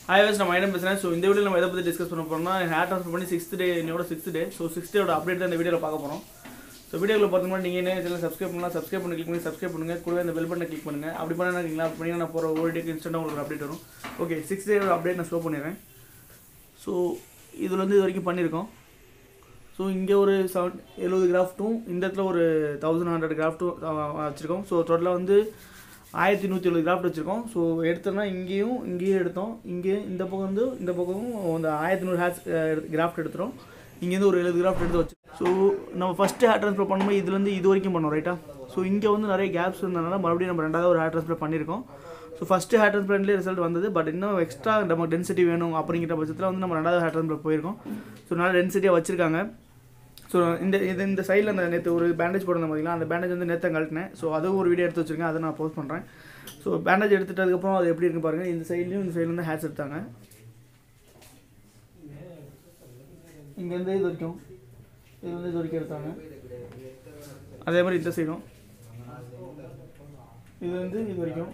hi வேஸ் நம்ம ஐடம் பேசுகிறேன் ஸோ இந்த வீடியோ நம்ம எதை பற்றி டிஸ்கஸ் பண்ண போறோம்னா ஹேர் ட்ரான்ஸ்ஃபர் பண்ணி சிக்ஸ்த் டே என்னோட சிக்ஸ்த் டே ஸோ சிக்ஸ்த் டேயோட அப்டேட் தான் இந்த வீடியோவில் பார்க்க போகிறோம் ஸோ வீடியோவில் பார்த்து முன்னாடி நீங்கள் என்ன சேனல் சப்ஸ்கிரைப் பண்ணலாம் சப்ஸ்கிரைப் பண்ணி கிளிக் பண்ணி சப்ஸ்கிரைப் பண்ணுங்க கூடவே அந்த பெல் பட்டனை கிளிக் பண்ணுங்க அப்படி பண்ணீங்களா அப்படி பண்ணி நான் போகிற ஒரு டேக்கு இன்ஸ்டன்ட்டாக உங்களுக்கு அப்டேட் வரும் ஓகே சிக்ஸ் டேயோட அப்டேட் நான் ஷோ பண்ணிடுறேன் ஸோ இதில் வந்து இது வரைக்கும் பண்ணியிருக்கோம் ஸோ இங்கே ஒரு செவன் எழுபது கிராஃப்ட்டும் இந்த இடத்துல ஒரு தௌசண்ட் ஹண்ட்ரட் கிராஃப்ட்டும் வச்சுருக்கோம் ஸோ டோட்டலாக வந்து ஆயிரத்தி நூற்றி எழுபது கிராஃப்ட் வச்சுருக்கோம் ஸோ எடுத்தோம்னா இங்கேயும் இங்கேயும் எடுத்தோம் இங்கே இந்த பக்கம் வந்து இந்த பக்கமும் அந்த ஆயிரத்தி நூறு ஹேர்ஸ் கிராஃப்ட் எடுத்துரும் இங்கேருந்து ஒரு எழுபது கிராஃப்ட் எடுத்து வச்சு ஸோ நம்ம ஃபஸ்ட்டு ஹேர் ட்ரான்ஸ்ஃபர் பண்ணும்போது இதுலேருந்து இது வரைக்கும் பண்ணோம் ரைட்டா ஸோ இங்கே வந்து நிறைய கேப்ஸ் இருந்ததுனால மறுபடியும் நம்ம ரெண்டாவது ஒரு ஹேர் ட்ரான்ஸ்ஃபர் பண்ணியிருக்கோம் ஸோ ஃபஸ்ட்டு ஹேர் ட்ரான்ஸ்பிளான்ட்லேயே ரிசல்ட் வந்தது பட் இன்னும் எக்ஸ்ட்ரா நமக்கு டென்சிட்டி வேணும் அப்படிங்கிற பட்சத்தில் வந்து நம்ம ரெண்டாவது ஹேர் ட்ரான்ஸ்பிளான்ட் போயிருக்கோம் ஸோ நல்லா டென்சிட்டியாக வச்சுருக்காங்க ஸோ இந்த இது இந்த சைடில் அந்த நேற்று ஒரு பேண்டேஜ் போட்டிருந்தேன் பார்த்தீங்களா அந்த பேண்டேஜ் வந்து நேற்று கழட்டினேன் ஸோ அதுவும் ஒரு வீடியோ எடுத்து வச்சிருக்கேன் அதை நான் போஸ்ட் பண்ணுறேன் ஸோ பேண்டேஜ் எடுத்துட்டதுக்கப்புறம் அது எப்படி இருக்கு பாருங்கள் இந்த சைட்லையும் இந்த சைட்லேருந்து ஹேர்ஸ் எடுத்தாங்க இங்கேருந்து இது வரைக்கும் இது வந்து இது வரைக்கும் எடுத்தாங்க அதே மாதிரி இந்த சைடும் இது வந்து இது வரைக்கும்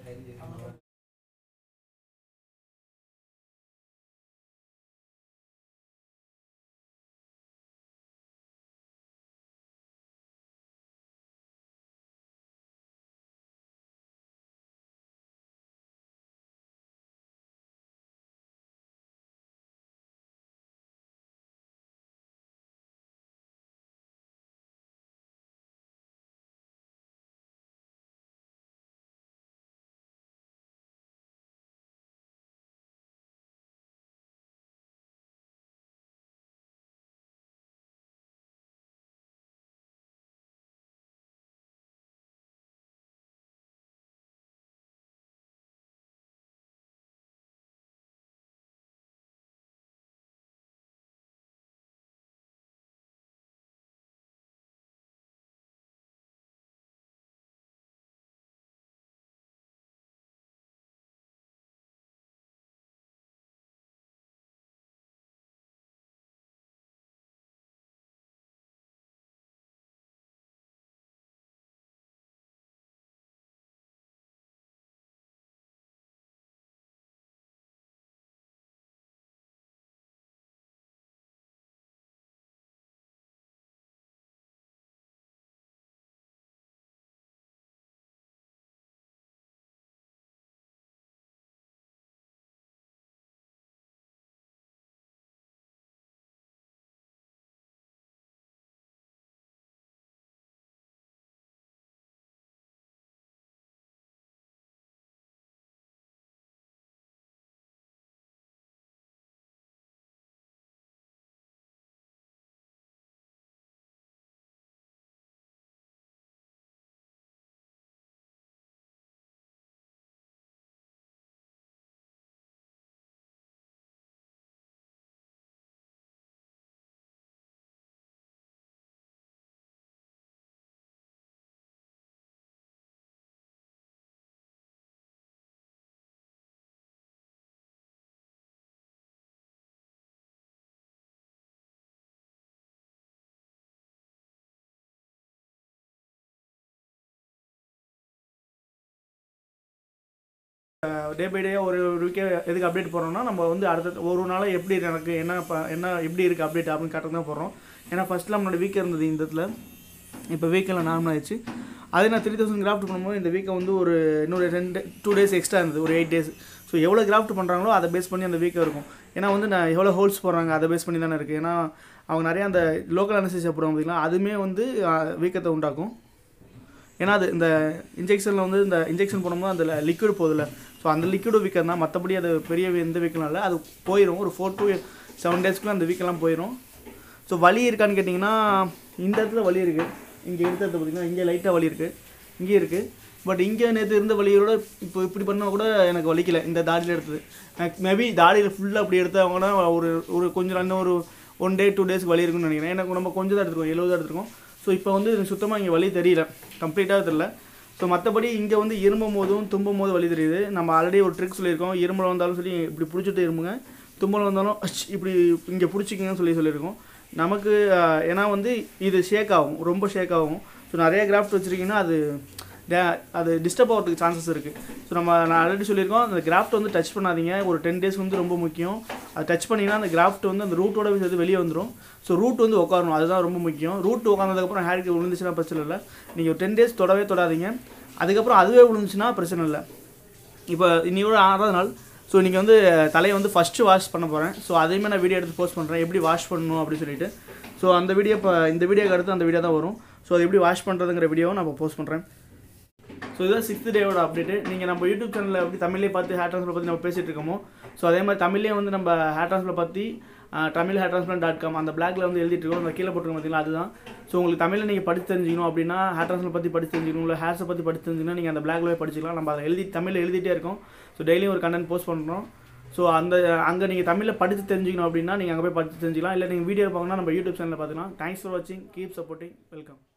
டே பை டே ஒரு வீக்கே எதுக்கு அப்டேட் போடுறோம்னா நம்ம வந்து அடுத்த ஒரு நாளாக எப்படி எனக்கு என்ன ப- என்ன எப்படி இருக்குது அப்டேட் அப்படின்னு காட்டுறது தான் போடுறோம் ஏன்னா ஃபஸ்ட்டில் நம்மளோட வீக் இருந்தது இந்த இடத்துல இப்போ வீக்கெல்லாம் நார்மல் ஆயிடுச்சு அதே நான் த்ரீ தௌசண்ட் கிராஃப்ட் பண்ணும்போது இந்த வீக்கை வந்து ஒரு இன்னொரு ரெண்டு டூ டேஸ் எக்ஸ்ட்ரா இருந்தது ஒரு எயிட் டேஸ் ஸோ எவ்வளோ கிராஃப்ட் பண்ணுறாங்களோ அதை பேஸ் பண்ணி அந்த வீக்கை இருக்கும் ஏன்னா வந்து நான் எவ்வளோ ஹோல்ஸ் போடுறாங்க அதை பேஸ் பண்ணி தானே இருக்குது ஏன்னா அவங்க நிறையா அந்த லோக்கல் அனஸ்தீசியா போடுவாங்க பார்த்தீங்களா அதுவுமே வந்து வீக்கத்தை உண்டாக்கும் ஏன்னா அது இந்த இன்ஜெக்ஷனில் வந்து இந்த இன்ஜெக்ஷன் போடும்போது அந்த லிக்விட் போகுதுல்ல ஸோ அந்த லிக்விடு வீக்கம் தான் மற்றபடி அது பெரிய எந்த வீக்கம் இல்லை அது போயிடும் ஒரு ஃபோர் டு செவன் டேஸ்க்குள்ள அந்த வீக்கெல்லாம் போயிடும் ஸோ வலி இருக்கான்னு கேட்டிங்கன்னா இந்த இடத்துல வலி இருக்குது இங்கே எடுத்த இடத்துல பார்த்தீங்கன்னா இங்கே லைட்டாக வலி இருக்குது இங்கே இருக்குது பட் இங்கே நேற்று இருந்த வலியோட இப்போ இப்படி பண்ணால் கூட எனக்கு வலிக்கல இந்த தாடியில் எடுத்தது மேபி தாடியில் ஃபுல்லாக அப்படி எடுத்தவங்கன்னா ஒரு ஒரு கொஞ்சம் இன்னும் ஒரு ஒன் டே டூ டேஸ்க்கு வலி இருக்குன்னு நினைக்கிறேன் எனக்கு நம்ம கொஞ்சம் தான் எடுத்துருக்கோம் எழுபது தான் எடுத்துருக்கோம் ஸோ இப்போ வந்து எனக்கு சுத்தமாக இங்கே வலி தெரியல கம்ப்ளீட்டாக தெரியல ஸோ மற்றபடி இங்கே வந்து இருமும் போதும் தும்பும் போது வலி தெரியுது நம்ம ஆல்ரெடி ஒரு ட்ரிக் சொல்லியிருக்கோம் இருமல் வந்தாலும் சரி இப்படி பிடிச்சிட்டு இருமுங்க தும்மல் வந்தாலும் அச் இப்படி இங்கே பிடிச்சிக்கங்கன்னு சொல்லி சொல்லியிருக்கோம் நமக்கு ஆஹ், ஏன்னா வந்து இது ஷேக் ஆகும் ரொம்ப ஷேக் ஆகும் ஸோ நிறைய கிராஃப்ட் வச்சுருக்கீங்கன்னா அது டே- அது டிஸ்டர்ப் ஆகிறதுக்கு சான்சஸ் இருக்குது ஸோ நம்ம நான் ஆல்ரெடி சொல்லியிருக்கோம் அந்த கிராஃப்ட் வந்து டச் பண்ணாதீங்க ஒரு டென் டேஸ் வந்து ரொம்ப முக்கியம் அது டச் பண்ணிங்கன்னா அந்த கிராஃப்ட் வந்து அந்த ரூட்டோட சேர்த்து வெளியே வந்துடும் ஸோ ரூட் வந்து உட்காரணும் அதுதான் ரொம்ப முக்கியம் ரூட் உட்காந்ததுக்கப்புறம் ஹேருக்கு விழுந்துச்சுன்னா பிரச்சனை இல்லை நீங்கள் டென் டேஸ் தொடவே தொடாதீங்க அதுக்கப்புறம் அதுவே விழுந்துச்சுன்னா பிரச்சனை இல்லை இப்போ இன்னையோட ஆறாவது நாள் ஸோ இன்றைக்கி வந்து தலையை வந்து ஃபஸ்ட்டு வாஷ் பண்ண போகிறேன் ஸோ அதையுமே நான் வீடியோ எடுத்து போஸ்ட் பண்ணுறேன் எப்படி வாஷ் பண்ணணும் அப்படின்னு சொல்லிட்டு ஸோ அந்த வீடியோ இப்போ இந்த வீடியோக்கு அடுத்து அந்த வீடியோ தான் வரும் ஸோ அது எப்படி வாஷ் பண்ணுறதுங்கிற வீடியோவை நான் இப்போ போஸ்ட் பண்ணுறேன் ஸோ இதுதான் சிக்ஸ்த் டேவோட அப்டேட்டு நீங்கள் நம்ம யூடியூப் சேனலில் எப்படி தமிழ்லேயே பார்த்து ஹேர் ட்ரான்ஸ்ஃபர் பற்றி நம்ம பேசிகிட்டு இருக்கோமோ ஸோ அதே மாதிரி தமிழ்லேயே வந்து நம்ம ஹேர் ட்ரான்ஸ்ஃபர் பற்றி Tamil hair transplant dot com அந்த பிளாக்ல வந்து எழுதிட்டு இருக்கோம் அந்த கீழே போட்டுருக்கோம் பார்த்தீங்களா அதுதான் ஸோ உங்களுக்கு தமிழில் நீங்கள் படித்து தெரிஞ்சுக்கணும் அப்படின்னா ஹேர் ட்ரான்ஸ்ஃபர் பற்றி படித்து தெரிஞ்சுக்கணும் இல்லை ஹேர்ஸை பற்றி படித்து தெரிஞ்சுக்கணும் நீங்கள் அந்த பிளாக்ல போய் படிச்சிக்கலாம் நம்ம அதை எழுதி தமிழில் எழுதிட்டே இருக்கோம் ஸோ டெய்லியும் ஒரு கண்டென்ட் போஸ்ட் பண்ணுறோம் ஸோ அந்த அங்கே நீங்கள் தமிழில் படித்து தெரிஞ்சுக்கணும் அப்படின்னா நீங்கள் அங்கே போய் படித்து தெரிஞ்சுக்கலாம் இல்லை நீங்கள் வீடியோ பார்க்கணும்னா நம்ம யூடியூப் சேனலில் பார்த்துக்கலாம் தேங்க்ஸ் ஃபார் வாட்சிங் கீப் சப்போர்ட்டிங் வெல்கம்